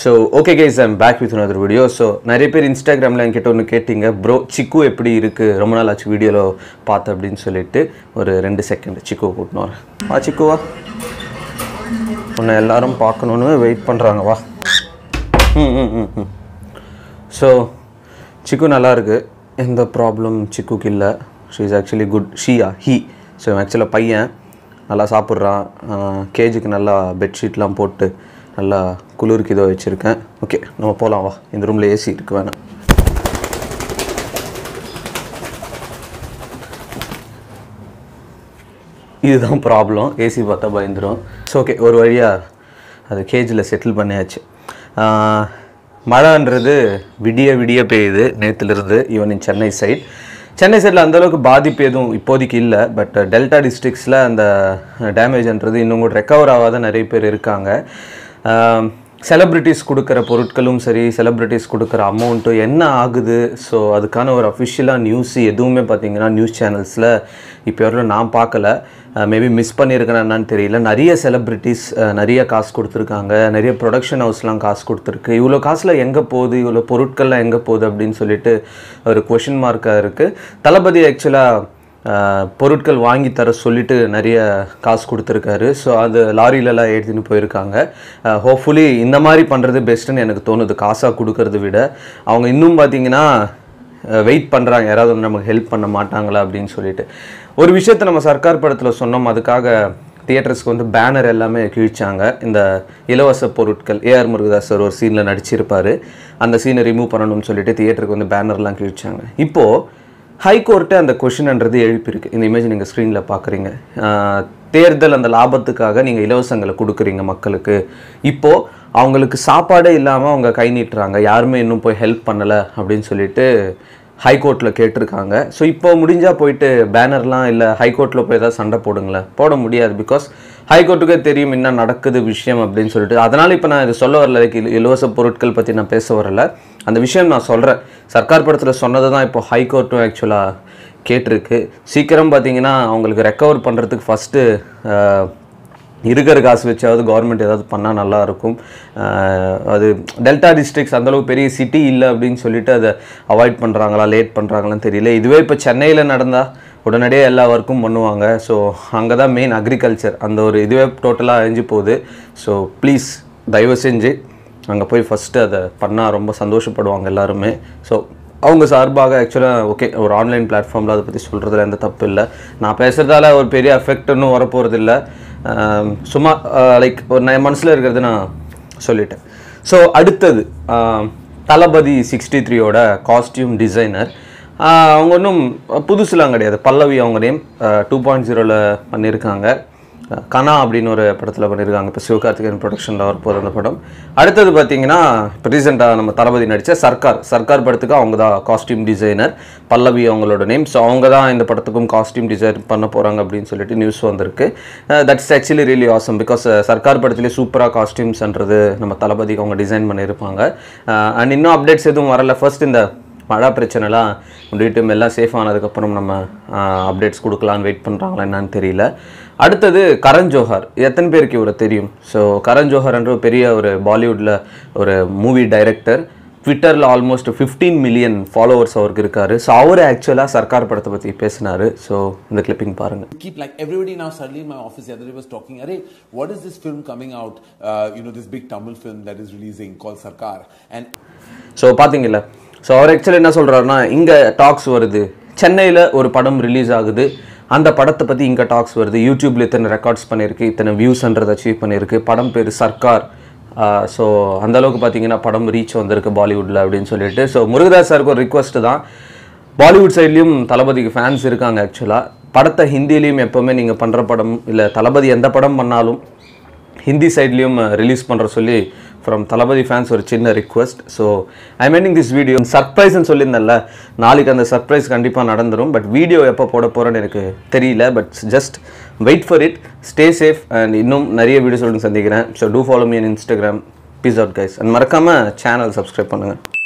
so okay guys I'm back with another video so நிறைய பேர் இன்ஸ்டாகிராமில் என்கிட்ட ஒன்று கேட்டிங்க ப்ரோ சிக்கு எப்படி இருக்குது ரொம்ப நாள் ஆச்சு வீடியோவில் பார்த்தேன் அப்படின்னு சொல்லிட்டு ஒரு ரெண்டு செகண்ட் சிக்குவை கூட்டினு வரேன் வா சிக்குவா உன்னை எல்லாரும் பார்க்கணுன்னு வெயிட் பண்ணுறாங்க வா ம் ம் ம் ம் ஸோ சிக்கு நல்லா இருக்கு எந்த ப்ராப்ளம் சிக்குக்கு இல்லை ஷீ இஸ் ஆக்சுவலி குட் ஷீயா ஹீ ஸோ ஆக்சுவலாக பையன் நல்லா சாப்பிட்றான் கேஜுக்கு நல்லா பெட்ஷீட்லாம் போட்டு நல்லா குளிருக்கு இதோ வச்சுருக்கேன் ஓகே நம்ம போகலாம் வா இந்த ரூமில் ஏசி இருக்கு வேணாம் இதுதான் ப்ராப்ளம் ஏசி பார்த்தா பயந்துரும் ஸோ ஓகே ஒரு வழியாக அது கேஜில் செட்டில் பண்ணியாச்சு ஆஹ், மழைன்றது விடிய விடிய பெய்யுது நேற்றுலேருந்து even in Chennai side Chennai சைடில் அந்தளவுக்கு பாதிப்பு எதுவும் இப்போதைக்கு இல்லை பட் டெல்டா டிஸ்ட்ரிக்ஸில் அந்த டேமேஜ்ன்றது இன்னும் கூட ரெக்கவர் ஆகாத நிறைய பேர் இருக்காங்க செலிப்ரிட்டிஸ் கொடுக்குற பொருட்களும் சரி செலிப்ரிட்டிஸ் கொடுக்குற அமௌண்ட்டும் என்ன ஆகுது ஸோ அதுக்கான ஒரு அஃபிஷியலாக நியூஸ் எதுவுமே பார்த்தீங்கன்னா நியூஸ் சேனல்ஸில் இப்போ வரலும் நான் பார்க்கல மேபி மிஸ் பண்ணியிருக்கேன் என்னன்னு தெரியல நிறைய செலிப்ரிட்டிஸ் நிறைய காசு கொடுத்துருக்காங்க நிறைய ப்ரொடக்ஷன் ஹவுஸ்லாம் காசு கொடுத்துருக்கு இவ்வளோ காசில் எங்கே போகுது இவ்வளோ பொருட்கள்லாம் எங்கே போகுது அப்படின்னு சொல்லிட்டு ஒரு கொஷின் மார்க்காக இருக்குது தளபதி ஆக்சுவலாக ஆஹ் பொருட்கள் வாங்கி தர சொல்லிட்டு நிறைய காசு கொடுத்துருக்காரு ஸோ அது லாரியிலலாம் ஏற்றின்னு போயிருக்காங்க ஹோப்ஃபுல்லி இந்த மாதிரி பண்ணுறது பெஸ்ட்டுன்னு எனக்கு தோணுது காசாக கொடுக்கறத விட அவங்க இன்னும் பார்த்தீங்கன்னா வெயிட் பண்ணுறாங்க யாராவது வந்து நமக்கு ஹெல்ப் பண்ண மாட்டாங்களா அப்படின்னு சொல்லிட்டு ஒரு விஷயத்தை நம்ம சர்க்கார் படத்தில் சொன்னோம் அதுக்காக தியேட்டர்ஸ்க்கு வந்து பேனர் எல்லாமே கிழிச்சாங்க இந்த இலவச பொருட்கள் ஏஆர் முருகதாஸ் சார் ஒரு சீனில் நடிச்சிருப்பாரு அந்த சீனை ரிமூவ் பண்ணணும்னு சொல்லிட்டு தியேட்டருக்கு வந்து பேனர்லாம் கிழிச்சாங்க இப்போது ஹைகோர்ட்டு அந்த கொஷின்ன்றது எழுப்பியிருக்கு இந்த இமேஜ் நீங்கள் ஸ்க்ரீனில் பார்க்குறீங்க தேர்தல் அந்த லாபத்துக்காக நீங்கள் இலவசங்களை கொடுக்குறீங்க மக்களுக்கு இப்போது அவங்களுக்கு சாப்பாடே இல்லாமல் அவங்க கை நீட்டுறாங்க யாருமே இன்னும் போய் ஹெல்ப் பண்ணலை அப்படின்னு சொல்லிட்டு ஹைகோர்ட்டில் கேட்டிருக்காங்க ஸோ இப்போ முடிஞ்சால் போயிட்டு பேனர்லாம் இல்லை ஹைகோர்ட்டில் போய் ஏதாவது சண்டை போடுங்களேன் போட முடியாது பிகாஸ் ஹைகோர்ட்டுக்கே தெரியும் என்ன நடக்குது விஷயம் அப்படின்னு சொல்லிட்டு அதனால் இப்போ நான் இது சொல்ல வரல like இல- இலவச பொருட்கள் பற்றி நான் பேச வரல அந்த விஷயம் நான் சொல்கிறேன் சர்க்கார் படத்தில் சொன்னதை தான் இப்போ ஹைகோர்ட்டும் ஆக்சுவலாக கேட்டிருக்கு சீக்கிரம் பார்த்தீங்கன்னா அவங்களுக்கு ரெக்கவர் பண்ணுறதுக்கு ஃபஸ்ட்டு இருக்கிற காசு வச்சாவது கவர்மெண்ட் ஏதாவது பண்ணால் நல்லா இருக்கும் ஆஹ் அது டெல்டா டிஸ்ட்ரிக்ஸ் அந்தளவுக்கு பெரிய சிட்டி இல்லை அப்படின்னு சொல்லிட்டு அதை அவாய்ட் பண்ணுறாங்களா லேட் பண்ணுறாங்களான்னு தெரியல இதுவே இப்போ சென்னையில் நடந்தால் உடனடியே எல்லா ஒர்க்கும் பண்ணுவாங்க ஸோ அங்கே தான் மெயின் அக்ரிகல்ச்சர் அந்த ஒரு இதுவே டோட்டலாக அழிஞ்சு போகுது ஸோ ப்ளீஸ் தயவு செஞ்சு அங்கே போய் ஃபஸ்ட்டு அதை பண்ணால் ரொம்ப சந்தோஷப்படுவாங்க எல்லாருமே ஸோ அவங்க சார்பாக ஆக்சுவலாக ஓகே ஒரு ஆன்லைன் பிளாட்ஃபார்மில் அதை பற்றி சொல்கிறதுல எந்த தப்பு இல்லை நான் பேசுகிறதால ஒரு பெரிய எஃபெக்ட் இன்னும் வரப்போகிறது இல்லை சும்மா லைக் ஒரு நான் மனசில் இருக்கிறது நான் சொல்லிட்டேன் ஸோ அடுத்தது ஆஹ், தளபதி சிக்ஸ்டி த்ரீயோட காஸ்டியூம் டிசைனர் அவங்க ஒன்றும் புதுசுலாம் கிடையாது பல்லவி அவங்க நேம் டூ பாயிண்ட் ஜீரோவில் பண்ணியிருக்காங்க அஹ் கனா அப்படின்னு ஒரு படத்தில் பண்ணியிருக்காங்க இப்போ சிவகார்த்திகேயன் ப்ரொடக்ஷனில் வரப்போகுது அந்த படம் அடுத்தது பார்த்தீங்கன்னா இப்போ ரீசெண்டாக நம்ம தளபதி நடித்த சர்க்கார் சர்க்கார் படத்துக்கு அவங்க தான் காஸ்டியூம் டிசைனர் பல்லவி அவங்களோட நேம் ஸோ அவங்க தான் இந்த படத்துக்கும் காஸ்டியூம் டிசைன் பண்ண போகிறாங்க அப்படின்னு சொல்லிட்டு நியூஸ் வந்திருக்கு that's actually really awesome because Sarkar படத்துலேயே சூப்பராக காஸ்டியூம்ஸ்ன்றது நம்ம தளபதிக்கு அவங்க டிசைன் பண்ணியிருப்பாங்க அண்ட் இன்னும் அப்டேட்ஸ் எதுவும் வரல ஃபர்ஸ்ட் இந்த மழை பிரச்சனைலாம் முடிவிட்டு எல்லாம் சேஃப் ஆனதுக்கப்புறம் நம்ம அப்டேட்ஸ் கொடுக்கலான்னு வெயிட் பண்ணுறாங்களா என்னன்னு தெரியல அடுத்தது கரண் ஜோஹர் எத்தனை பேருக்கு இவரை தெரியும் ஸோ கரண் ஜோஹர்ன்ற ஒரு பெரிய ஒரு பாலிவுட்டில் ஒரு மூவி டைரக்டர் ட்விட்டரில் ஆல்மோஸ்ட் 15 மில்லியன் ஃபாலோவர்ஸ் அவருக்கு இருக்காரு ஸோ அவர் ஆக்சுவலாக சர்க்கார் படத்தை பற்றி பேசினாரு ஸோ இந்த கிளிப்பிங் பாருங்கள் keep like everybody now suddenly in my office the other day was talking Arey, what is this film coming out uh, you know this big tamil film that is releasing called sarkar and so பார்த்தீங்கல்ல so அவர் actually என்ன சொல்கிறாருன்னா இங்கே tax வருது சென்னையில் ஒரு படம் release ஆகுது அந்த படத்தை பற்றி இங்கே டாக்ஸ் வருது யூடியூப்ல இத்தனை ரெக்கார்ட்ஸ் பண்ணியிருக்கு இத்தனை வியூஸ்ன்றதை அச்சீவ் பண்ணியிருக்கு படம் பேர் சர்க்கார் ஸோ அந்த அளவுக்கு பார்த்தீங்கன்னா படம் ரீச் வந்திருக்கு பாலிவுட்டில் அப்படின்னு சொல்லிட்டு ஸோ முருகதாஸ் சாருக்கு ஒரு ரிக்வஸ்ட் தான் பாலிவுட் சைட்லேயும் தளபதிக்கு ஃபேன்ஸ் இருக்காங்க ஆக்சுவலாக படத்தை ஹிந்திலையும் எப்போவுமே நீங்கள் பண்ணுற படம் இல்லை தளபதி எந்த படம் பண்ணாலும் ஹிந்தி சைட்லேயும் ரிலீஸ் பண்ணுற சொல்லி ஃப்ரம் தளபதி ஃபேன்ஸ் ஒரு சின்ன request so I meaning this video சர்ப்ரைஸ்னு சொல்லியிருந்தேன்ல நாளைக்கு அந்த சர்ப்ரைஸ் கண்டிப்பாக நடந்துடும் பட் வீடியோ எப்போ போட போகிறேன்னு எனக்கு தெரியல but just wait for it stay safe and இன்னும் நிறைய வீடியோஸ் சந்திக்கிறேன் so do follow me in Instagram peace out guys and மறக்காமல் சேனல் சப்ஸ்கிரைப் பண்ணுங்கள்